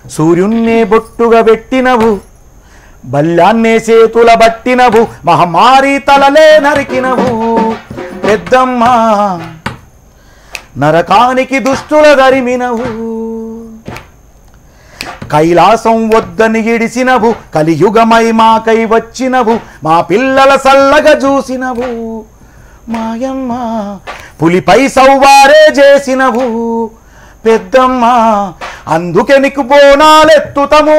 సూర్యున్నే బొట్టుగా పెట్టినవు బల్యాన్నే చేతుల బట్టినవు మహమ్మారి తలలే నరికినవు పెద్దమ్మ నరకానికి దుష్టుల దరిమినవు కైలాసం వద్దని ఇడిసినవు కలియుగమై మాకై వచ్చినవు మా పిల్లల సల్లగా చూసినవు మాయమ్మ పులిపై సౌవారే చేసినవు పెద్దమ్మ అందుకే నీకు బోనాలెత్తుతము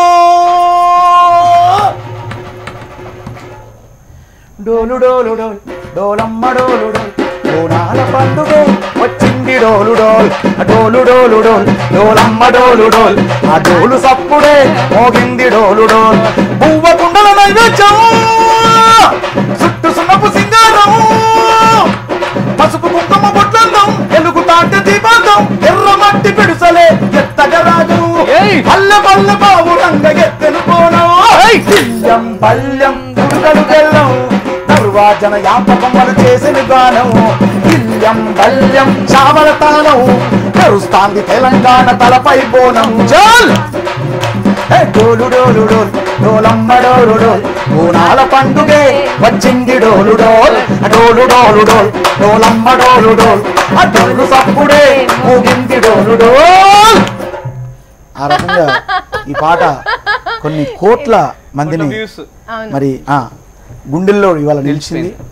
డోలు డోలు డోల్ డోలమ్మ డోలు డోల్ బోనాల పండుగ వచ్చింది డోలు డోల్ ఆ డోలు డోలు డోల్ డోలమ్మ డోలు డోల్ ఆ డోలు సప్పుడే మోగింది డోలు డోల్ పువ్వ కుండల నైవేద్యం చుట్టు సున్నపు సింగారం పసుపు కుంకుమ బొట్లందం ఎలుగు తాట దీపాంతం ఎర్ర మట్టి పిడుసలే ఎత్తగా రాజు పల్ల పల్ల బాబు రంగ ఎత్తెను పోనం బిల్లం పల్లెం దుర్గలు గెల్లం దర్వాజన యాపకమ్మలు చేసిన గానం ఇల్లం బల్యం చావల తానం కరుస్తాంది తెలంగాణ తలపై బోనం చల్ ఏ డోలు డోలు డోల్ డోలమ్మ డోలు డోల్ బోనాల పండుగే వచ్చింది డోలు డోల్ ఆ డోలు డోలు డోల్ డోలమ్మ డోలు డోల్ ఆ డోలు సప్పుడే ఊగింది డోలు డోల్ ఆ రకంగా ఈ పాట కొన్ని కోట్ల మందిని వ్యూస్ అవును మరి ఆ గుండెల్లో ఇవాళ నిలిచింది